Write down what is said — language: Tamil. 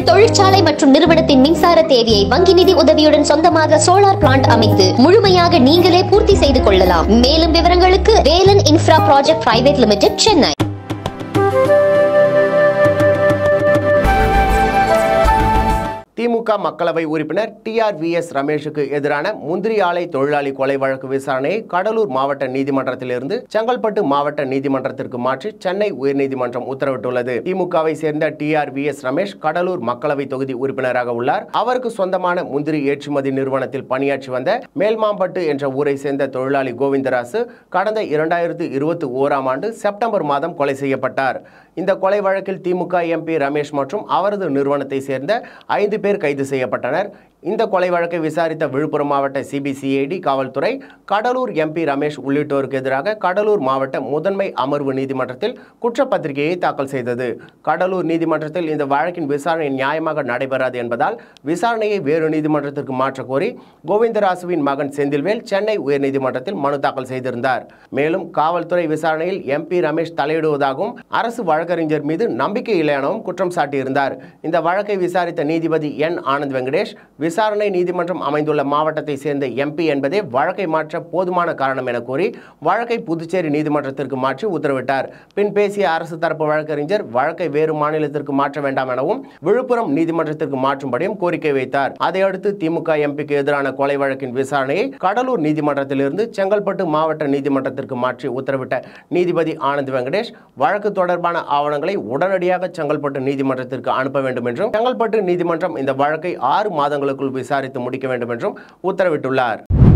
தொழிற்சாலை மற்றும் நிறுவனத்தின் மின்சார தேவையை வங்கி நிதி உதவியுடன் சொந்தமாக சோலார் பிளான்ட் அமைத்து முழுமையாக நீங்களே பூர்த்தி செய்து கொள்ளலாம் மேலும் விவரங்களுக்கு Velan infra project private limited Chennai DMK மக்களவை உறுப்பினர் டிஆர்விஎஸ் ரமேஷுக்கு எதிரான முந்திரி ஆலை தொழிலாளி கொலை வழக்கு விசாரணையை கடலூர் மாவட்ட நீதிமன்றத்திலிருந்து செங்கல்பட்டு மாவட்ட நீதிமன்றத்திற்கு மாற்றி சென்னை உயர்நீதிமன்றம் உத்தரவிட்டுள்ளது திமுகவை சேர்ந்த டிஆர்விஎஸ் ரமேஷ் கடலூர் மக்களவை தொகுதி உறுப்பினராக உள்ளார் அவருக்கு சொந்தமான முந்திரி ஏற்றுமதி நிறுவனத்தில் பணியாற்றி வந்த மேல்மாம்பட்டு என்ற ஊரை சேர்ந்த தொழிலாளி கோவிந்தராசு கடந்த இரண்டாயிரத்து இருபத்தி ஓராம் ஆண்டு செப்டம்பர் மாதம் கொலை செய்யப்பட்டார் இந்த கொலை வழக்கில் திமுக எம்பி ரமேஷ் மற்றும் அவரது நிறுவனத்தை சேர்ந்த ஐந்து பேர் கைது செய்யப்பட்டனர் இந்த கொலை வழக்கை விசாரித்த விழுப்புரம் மாவட்ட சிபிசிஐடி காவல்துறை கடலூர் எம்பி ரமேஷ் உள்ளிட்டோருக்கு எதிராக கடலூர் மாவட்ட முதன்மை அமர்வு நீதிமன்றத்தில் குற்றப்பத்திரிகையை தாக்கல் செய்தது கடலூர் நீதிமன்றத்தில் இந்த வழக்கின் விசாரணை நியாயமாக நடைபெறாது என்பதால் விசாரணையை வேறு நீதிமன்றத்திற்கு மாற்ற கோரி கோவிந்தராசுவின் மகன் செந்தில்வேல் சென்னை உயர்நீதிமன்றத்தில் மனு தாக்கல் செய்திருந்தார் மேலும் காவல்துறை விசாரணையில் எம்பி ரமேஷ் தலையிடுவதாகவும் அரசு வழக்கறிஞர் மீது நம்பிக்கை இல்லை எனவும் குற்றம் சாட்டியிருந்தார் இந்த வழக்கை விசாரித்த நீதிபதி என் ஆனந்த் வெங்கடேஷ் விசாரணை நீதிமன்றம் அமைந்துள்ள மாவட்டத்தை சேர்ந்த எம்பி என்பதே வழக்கை மாற்ற போதுமான காரணம் என கூறி வழக்கை புதுச்சேரி நீதிமன்றத்திற்கு மாற்றி உத்தரவிட்டார் பின் பேசிய அரசு தரப்பு வழக்கறிஞர் வழக்கை வேறு மாநிலத்திற்கு மாற்ற வேண்டாம் எனவும் விழுப்புரம் நீதிமன்றத்திற்கு மாற்றும்படியும் கோரிக்கை வைத்தார் அதையடுத்து திமுக எம்பிக்கு எதிரான கொலை வழக்கின் விசாரணையை கடலூர் நீதிமன்றத்திலிருந்து செங்கல்பட்டு மாவட்ட நீதிமன்றத்திற்கு மாற்றி உத்தரவிட்ட நீதிபதி ஆனந்த் வெங்கடேஷ் வழக்கு தொடர்பான ஆவணங்களை உடனடியாக செங்கல்பட்டு நீதிமன்றத்திற்கு அனுப்ப வேண்டும் என்றும் செங்கல்பட்டு நீதிமன்றம் இந்த வழக்கை ஆறு மாதங்களுக்குள் விசாரித்து முடிக்க வேண்டும் என்றும் உத்தரவிட்டுள்ளார்